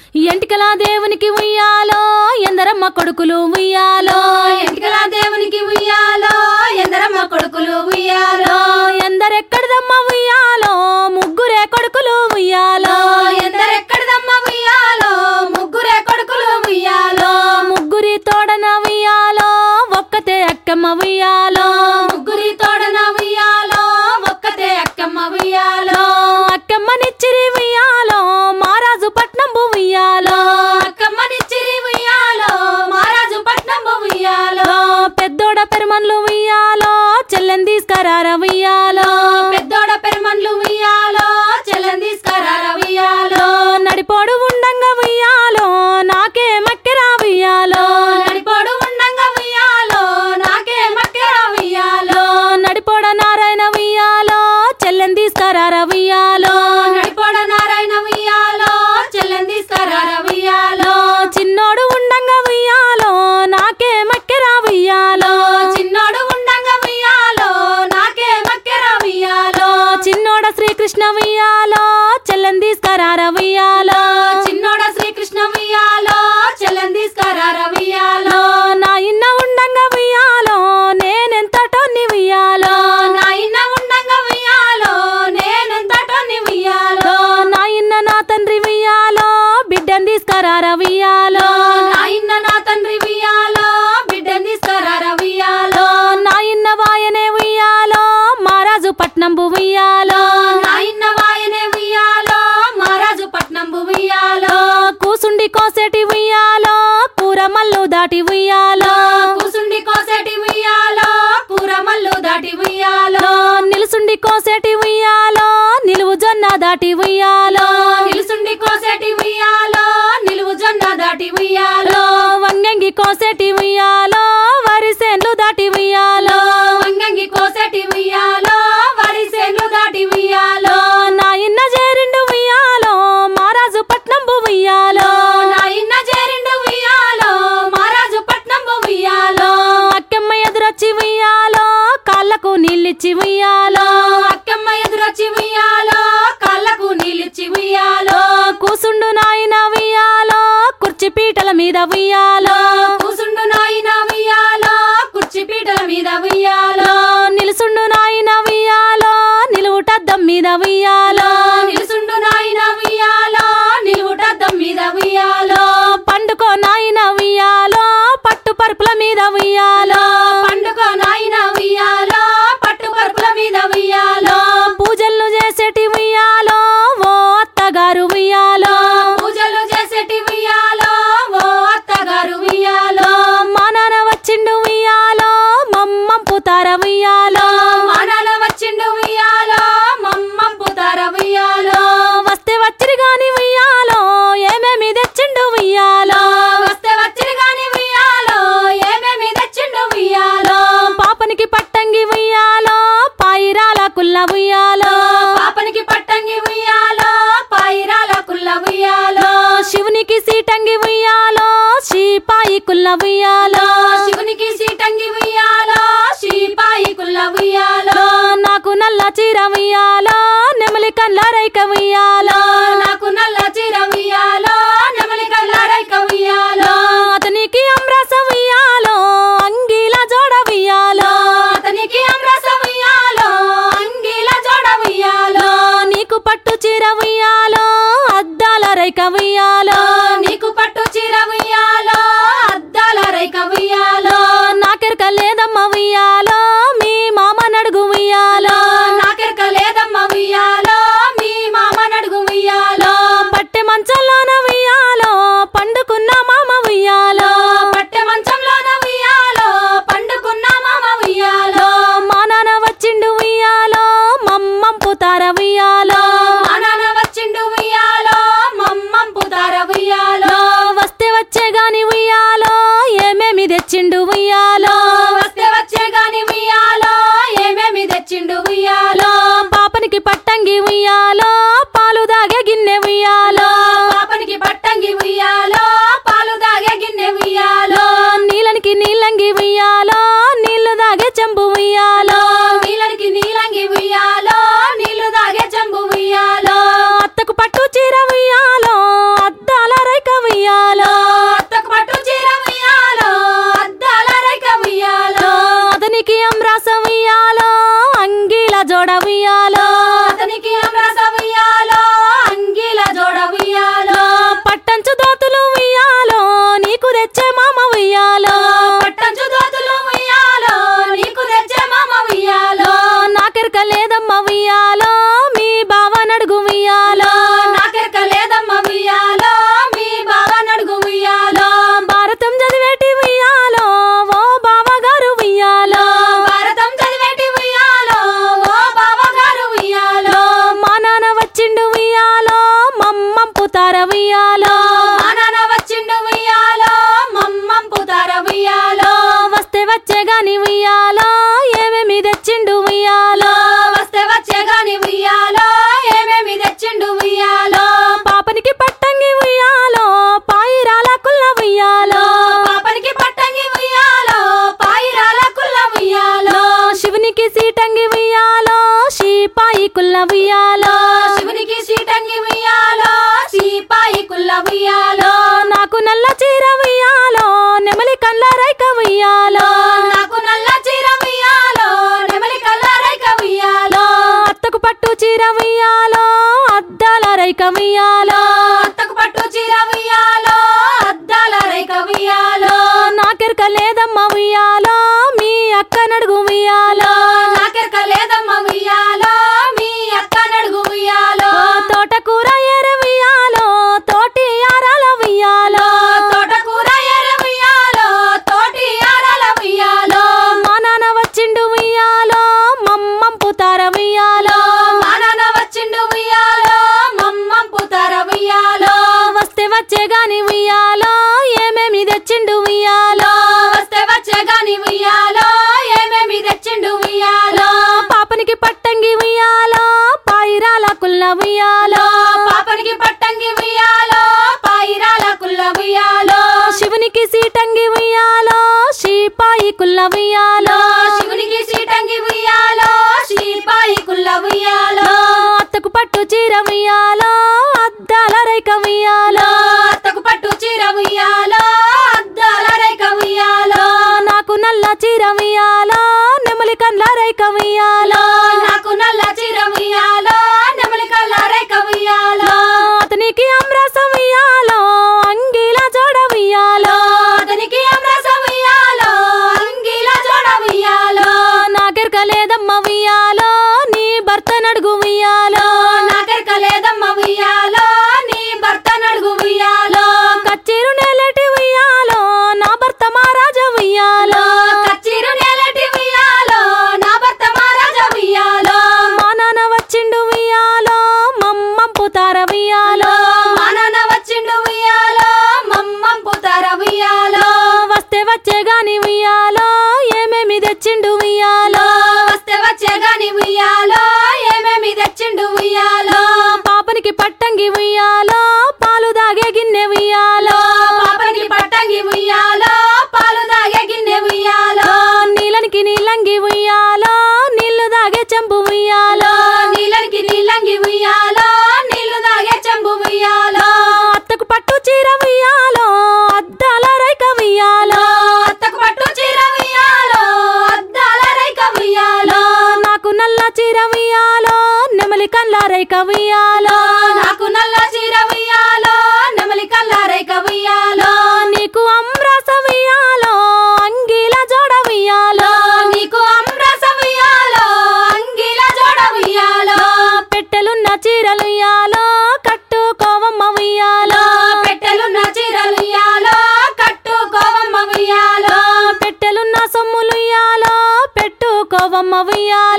ఎంటికల దేవునికి ఉయ్యాలో ఎందరమ్మ కొడుకులు ఉయ్యాలో ఎంటికల దేవునికి ఉయ్యాలో ఎందరమ్మ కొడుకులు ఉయ్యాలో ఎందరెక్కడిదమ్మ ఉయ్యాలో ముగ్గురే కొడుకులు ఉయ్యాలో ఎందరెక్కడిదమ్మ ఉయ్యాలో ముగ్గురే కొడుకులు ఉయ్యాలో ముగ్గురి తోడన ఉయ్యాలో ఒక్కతే అక్కమ్మ ఉయ్యాలో ముగ్గురి తోడన ఉయ్యాలో ఒక్కతే అక్కమ్మ ఉయ్యాలో అక్కమ్మనిచ్చిరి ఉయ్యాలో మారాజు పట్నం ఉయ్యాలో అక్కమ్మనిచ్చిరి ఉయ్యాలో మహారాజు పట్నం ఉయ్యాలో పెద్దోడ పెరుమన్లు ఉయ్యాలో చెల్లెని తీసుకరార ఉయ్యాలో పెద్దోడ పెరుమన్లు ఉయ్యాలో చెల్లని తీసుకురార ఉయ్యాలో నడిపోడు ఉండంగా ఉయ్యాలో నాకే మక్కెరా ఉయ్యాలో నడిపోడు ఉండంగా ఉయ్యాలో నాకే మక్కెరా ఉయ్యాలో నడిపోడ నారాయణ ఉయ్యాలో చెల్లెని తీసుకరార ఉయ్యాలో నడిపోడ నారాయణ ఉయ్యాలో చెల్లని తీసుకురార ఉయ్యాలో చిన్నోడు ఉండంగా ఉయ్యాలో నాకే మక్కెరా ఉయ్యాలో చిన్నోడు ఉండంగా ఉయ్యాలో నాకే మక్కెరా ఉయ్యాలో చిన్నోడ శ్రీకృష్ణ ఉయ్యాలో చెల్లెని తీసుకరార ఉయ్యాలో చిన్నోడ శ్రీకృష్ణ ఉయ్యాలో చెల్లని తీసుకురార ఉయ్యాలో నా ఇన్న ఉండంగా ఉయ్యాలో నేనెంతటోని ఉయ్యాలో నా ఇన్న ఉండంగా ఉయ్యాలో నేనెంతటోని ఉయ్యాలో నా ఇన్న నా తండ్రి ఉయ్యాలో బిడ్డని తీసుకరార ఉయ్యాలో నా ఇన్న నా తండ్రి ఉయ్యాలో బిడ్డని తీసుకురార ఉయ్యాలో నా ఇన్న వాయనే ఉయ్యాలో మహారాజు పట్నం ఉయ్యాలో నా ఇన్న వాయనే ఉయ్యాలో మహారాజు పట్నం ఉయ్యాలో కూసుండి కోసేటి ఉయ్యాలో కూర మల్లు దాటి ఉయ్యాలో కూసుండి కోసేటి ఉయ్యాలో కూర మల్లు దాటి ఉయ్యాలో నిలుసుండి కోసేటి ఉయ్యాలో నిలువు జొన్న దాటి ఉయ్యాలో నిలుసుండి కోసేటి ఉయ్యాలో నిలువు జొన్న దాటి ఉయ్యాలో వంగంగి కోసేటి ఉయ్యాలో వరిసేన్లు దాటి ఉయ్యాలో వంగంగి కోసేటి ఉయ్యాలో వరి సేన్లు దాటి ఉయ్యాలో నా ఇన్న చేరిండు ఉయ్యాలో మహారాజు పట్నం ఉయ్యాలో నా ఇన్న చేరిండు ఉయ్యాలో మహారాజు పట్నం ఉయ్యాలో అక్కమ్మ ఎదురొచ్చి ఉయ్యాలో కాళ్ళకు నీళ్ళిచ్చి ఉయ్యాలో అక్కమ్మ ఎదురొచ్చి ఉయ్యాలో కళ్ళకు నీళ్ళిచ్చి ఉయ్యాలో కూసుండు నాయన ఉయ్యాలో కుర్చీ పీటల మీద ఉయ్యాలో కూసుండు నాయన ఉయ్యాలో కుర్చీ పీటల మీద ఉయ్యాలో నిలుసుండు నాయన ఉయ్యాలో నిలువుటద్దం మీద ఉయ్యాలో నిలుసుండు నాయన ఉయ్యాలో నిలువుటద్దం మీద ఉయ్యాలో పండుకో నాయన ఉయ్యాలో పట్టు పరుపుల మీద ఉయ్యాలో పండుగ నాయన ఉయ్యాలో పట్టు పరుపుల మీద ఉయ్యాలో పూజలు చేసేటి ఉయ్యాలో ఓ అత్తగారు ఉయ్యాలో పూజలు చేసేటి ఉయ్యాలో ఓ అత్తగారు ఉయ్యాలో మా నాన్న వచ్చిండు ఉయ్యాలో మమ్మం పుతార ఉయ్యాలో మానాల వచ్చిండు ఉయ్యాలో మమ్మం పుతార ఉయ్యాలో వస్తే వచ్చిరి గాని ఉయ్యాలో ఏమేమి తెచ్చిండు ఉయ్యాలో వస్తే వచ్చిన గాని ఉయ్యాలో ఏమేమి తెచ్చిండు ఉయ్యాలో పాపనికి పట్టంగి ఉయ్యాలో పాయిరాల కుల్ల ఉయ్యాలో పాపనికి పట్టంగి ఉయ్యాలో పాయిరాల కుల్ల ఉయ్యాలో శివునికి సీటంగి ఉయ్యాలో శ్రీపాయి కుల్ల ఉయ్యాలో శివునికి సీటంగి ఉయ్యాలో శ్రీపాయి కుల్ల ఉయ్యాలో నాకు నల్ల చీర ఉయ్యాలో నెమలి కళ్ళ రైక ఉయ్యాలో నాకు నల్ల చీర ఉయ్యాలో నెమలి కల్లారైక ఉయ్యాలో అతనికి అమ్రస ఉయ్యాలో అంగీల జోడ ఉయ్యాలో అతనికి అమ్రస ఉయ్యాలో అంగిల జోడ ఉయ్యాలో నీకు పట్టు చీర ఉయ్యాలో అద్దాల రైక ఉయ్యాలో నీకు పట్టు చీర ఉయ్యాలో అద్దాల రైక ఉయ్యాలో నాకెరక లేదమ్మ ఉయ్యాలో మీ మామ నడుగు ఉయ్యాలో నాకెరక చీర ఉయ్యాలో అద్దాల రైక ఉయ్యాలో అత్తకు పట్టు చీర ఉయ్యాలో అద్దాల రేఖ ఉయ్యాలో నాకెరక లేదమ్మ ఉయ్యాలో మీ అక్క నడుగు ఉయ్యాలో నాకెరక లేదమ్మ ఉయ్యాలో మీ అక్క నడుగు ఉయ్యాలో తోటకూర ఎర ఉయ్యాలో తోటి ఆరాల ఉయ్యాలో తోటకూర ఎర్ర ఉయ్యాలో తోటి ఆరాల ఉయ్యాలో మా నాన్న వచ్చిండు ఉయ్యాలో మమ్మం పుతార ఉయ్యాలో మా నాన్న వచ్చిండు ఉయ్యాలో మమ్మం పుతార ఉయ్యాలో వస్తే వచ్చే గాని ఉయ్యాలో ఏమేమి తెచ్చిండు ఉయ్యాలో వస్తే వచ్చే గాని ఉయ్యాలో ఏమేమి తెచ్చిండు ఉయ్యాలో పాపనికి పట్టంగి ఉయ్యాలో పాయిరాల కుల్ల ఉయ్యాలో పాపనికి పట్టంగి ఉయ్యాలో పాయిరాల కుల్ల ఉయ్యాలో శివునికి సీటంగి ఉయ్యాలో షీపాయి కుల్ల ఉయ్యాలో శివునికి సీటంగి ఉయ్యాలో శ్రీపాయి కుల్ల ఉయ్యాలో అత్తకు పట్టు చీర ఉయ్యాలో అద్దాల రైక ఉయ్యాలో అత్తకు పట్టు చీర ఉయ్యాలో అద్దాల రేఖ ఉయ్యాలో నాకు నల్ల చీర ఉయ్యాలో నెమలి కండ్ల రైక ఉయ్యాలో నాకు నల్ల చీర ఉయ్యాలో నెమలి కల్ల రేఖ ఉయ్యాలో అతనికి అమ్రాసం ఉయ్యాలో అంగిల జోడ ఉయ్యాలో అతనికి అమరస ఉయ్యాలో అంగిల జోడ ఉయ్యాలో నాకెరక లేదమ్మ ఉయ్యాలో నీ భర్త నడుగు ఉయ్యాలో నాకెరక లేదమ్మ ఉయ్యాలో నీ భర్త నడుగు ఉయ్యాలో కచ్చిరు నెలటి ఉయ్యాలో నా భర్త మహారాజ ఉయ్యాలో కచ్చిరు నేలటి ఉయ్యాలో నా భర్త మహారాజ ఉయ్యాలో మా నాన్న వచ్చిండు ఉయ్యాలో మమ్మం పుతార ఉయ్యాలో మా నాన్న వచ్చిండు ఉయ్యాలో మమ్మం పుతార ఉయ్యాలో వస్తే వచ్చే గాని ఉయ్యాలో ఏమేమి తెచ్చిండు ఉయ్యాలో వస్తే వచ్చే గాని ఉయ్యాలో ఏమేమి తెచ్చిండు ఉయ్యాలో పాపనికి పట్టంగి ఉయ్యాలో పాలు దాగే గిన్నె ఉయ్యాలో పాపనికి పట్టంగి ఉయ్యాలో పాలు తాగే గిన్నె ఉయ్యాలో నీళ్ళనికి నీళ్ళంగి ఉయ్యాలో నీళ్లు దాగే చెంబు ఉయ్యాలో నీళ్ళకి నీళ్ళంగి ఉయ్యాలో నీళ్లు తాగే చెంబు ఉయ్యాలో అత్తకు పట్టు చీర ఉయ్యాలో అద్దాల రైక ఉయ్యాలో అత్తకు పట్టు చీర ఉయ్యాలో అద్దాల రేఖ ఉయ్యాలో నాకు నల్ల చీర ఉయ్యాలో నెమలి కండ్ల రైక ఉయ్యాలో నాకు నల్ల చీర ఉయ్యాలో నెమలి కల్ల రేఖ ఉయ్యాలో నీకు అమ్రాస ఉయ్యాలో అంగిల జోడ ఉయ్యాలో నీకు అమ్రస ఉయ్యాలో అంగిల జోడ ఉయ్యాలో పెట్టెలున్న చీరలు ఉయ్యాలో కట్టుకోవమ్మ ఉయ్యాలో పెట్టెలున్న చీరలు ఉయ్యాలో కట్టుకోవమ్మ ఉయ్యాలో పెట్టెలున్న సొమ్ములు ఉయ్యాలో పెట్టుకోవమ్మ ఉయ్యాలో